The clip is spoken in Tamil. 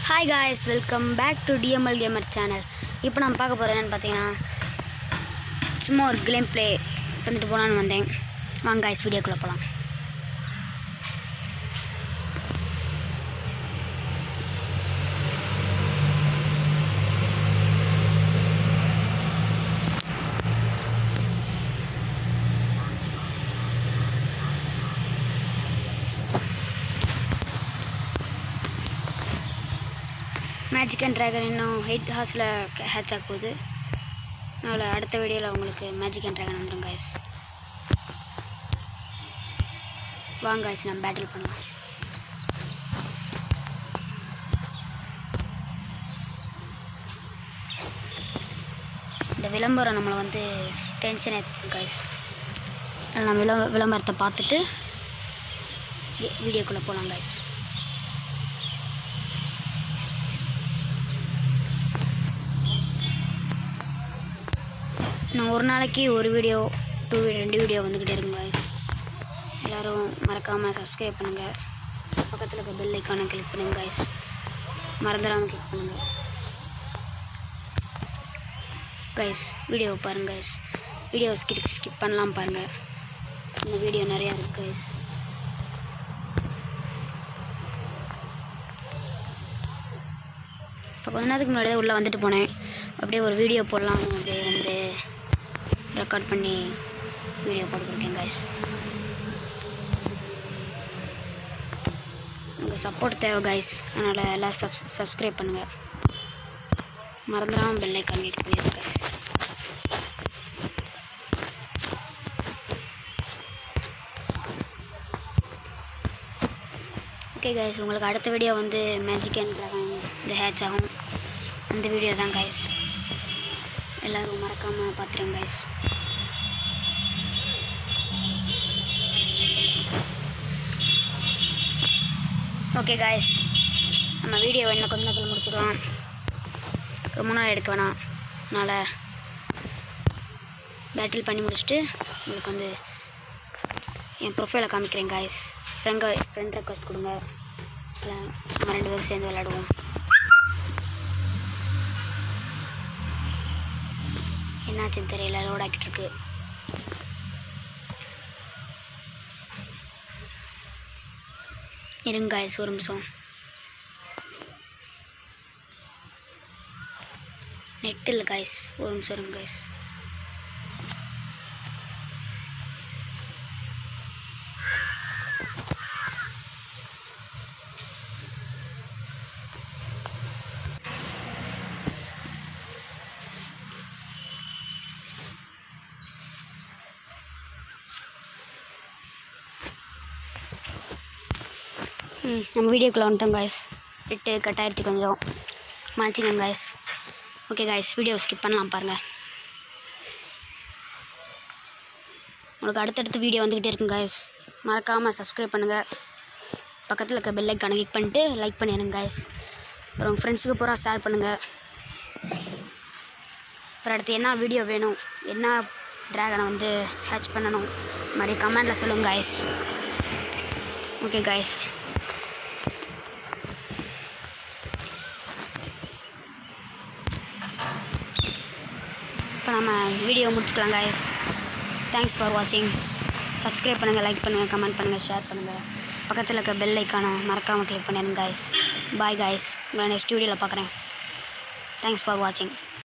hi guys welcome back to TML gamer channel இப்போ நான் பார்க்க போகிறது என்னென்னு பார்த்தீங்கன்னா சும்மா ஒரு கேம் ப்ளே வந்துட்டு போகலான்னு வந்தேன் வாங்க காய்ஸ் வீடியோக்குள்ளே போகலாம் மேஜிக் அண்ட் ட்ராகன் இன்னும் எயிட் ஹார்ஸில் ஹேட்ச் ஆக போகுது அதனால் அடுத்த வீடியோவில் உங்களுக்கு மேஜிக் அண்ட் ட்ராகன் வந்துடும் காய்ஸ் வாங்க காய்ஸ் நம்ம பேட்டில் பண்ணலாம் இந்த விளம்பரம் நம்மளை வந்து டென்ஷன் ஆயிடுச்சு காய்ஸ் அதில் நம்ம விளம்ப விளம்பரத்தை பார்த்துட்டு வீடியோக்குள்ளே போகலாம் காய்ஸ் நான் ஒரு நாளைக்கு ஒரு வீடியோ டூ ரெண்டு வீடியோ வந்துக்கிட்டே இருக்குங்க எல்லோரும் மறக்காமல் சப்ஸ்கிரைப் பண்ணுங்கள் பக்கத்தில் இருக்க பெல் ஐக்கானை கிளிக் பண்ணுங்கள் guys மறந்துடாமல் கிளிக் பண்ணுங்கள் கைஸ் வீடியோ பாருங்கள் guys வீடியோ ஸ்கிப் ஸ்கிப் பண்ணலாம் பாருங்கள் இந்த வீடியோ நிறையா இருக்குது கைஸ் இப்போ கொஞ்ச நேரத்துக்கு முன்னாடி உள்ளே வந்துட்டு போனேன் அப்படியே ஒரு வீடியோ போடலாம் அப்படியே வந்து ரெக்கார்ட் பண்ணி வீடியோ போட்டுருக்கேன் கைஸ் உங்கள் சப்போர்ட் தேவை கைஸ் அதனால் எல்லாம் சப் சப்ஸ்கிரைப் பண்ணுங்கள் மறந்துடாமல் பெல் ஐக்கான் கிளிக் பண்ணிடுங்க கைஸ் ஓகே கைஸ் உங்களுக்கு அடுத்த வீடியோ வந்து மேஜிக் அண்ட் ட்ராகன் இந்த ஹேட்ச் ஆகும் அந்த வீடியோ தான் கைஸ் எல்லோரும் மறக்காமல் பார்த்துருங்க கைஸ் ஓகே கைஸ் நம்ம வீடியோ இன்னும் கொஞ்ச நேரத்தில் முடிச்சுக்கலாம் ரொம்ப நாள் எடுக்க வேணாம் அதனால் பேட்டில் பண்ணி முடிச்சுட்டு உங்களுக்கு வந்து என் ப்ரொஃபைலை காமிக்கிறேன் காய்ஸ் ஃப்ரெண்ட் ஃப்ரெண்ட் ரெக்வஸ்ட் கொடுங்க இல்லை நம்ம ரெண்டு பேரும் சேர்ந்து விளையாடுவோம் என்னாச்சுன்னு தெரியல லோட் ஆக்கிட்டு இருக்கு இருங்க காய்ஸ் ஒரு நிமிஷம் நெட் இல்லை காய்ஸ் ஒரு நிமிஷம் இருங்க காய்ஸ் ம் நம்ம வீடியோக்குள்ளே வந்துட்டோம் காய்ஸ் விட்டு கட் ஆயிடுச்சு கொஞ்சம் மன்னிச்சிக்கோங்க guys okay guys video skip பண்ணலாம் பாருங்கள் உங்களுக்கு அடுத்தடுத்து வீடியோ வந்துக்கிட்டே இருக்கும் காய்ஸ் மறக்காமல் சப்ஸ்கிரைப் பண்ணுங்கள் பக்கத்தில் இருக்க பெல் ஐக்கானை கிளிக் பண்ணிட்டு லைக் பண்ணிடுங்க காய்ஸ் அப்புறம் உங்கள் ஃப்ரெண்ட்ஸுக்கு பூரா ஷேர் பண்ணுங்கள் அப்புறம் அடுத்து என்ன வீடியோ வேணும் என்ன ட்ராகனை வந்து ஹேட்ச் பண்ணணும் இது மாதிரி கமெண்டில் சொல்லுங்கள் காய்ஸ் ஓகே காய்ஸ் இப்போ நம்ம வீடியோ முடிச்சுக்கலாம் காய்ஸ் தேங்க்ஸ் ஃபார் வாட்சிங் சப்ஸ்கிரைப் பண்ணுங்கள் லைக் பண்ணுங்கள் கமெண்ட் பண்ணுங்கள் ஷேர் பண்ணுங்கள் பக்கத்தில் இருக்க பெல் ஐக்கானை மறக்காமல் கிளிக் பண்ணிடுங்க காய்ஸ் பாய் காய்ஸ் உங்களை நெக்ஸ்ட் வீடியோவில் பார்க்குறேன் தேங்க்ஸ் ஃபார் வாட்சிங்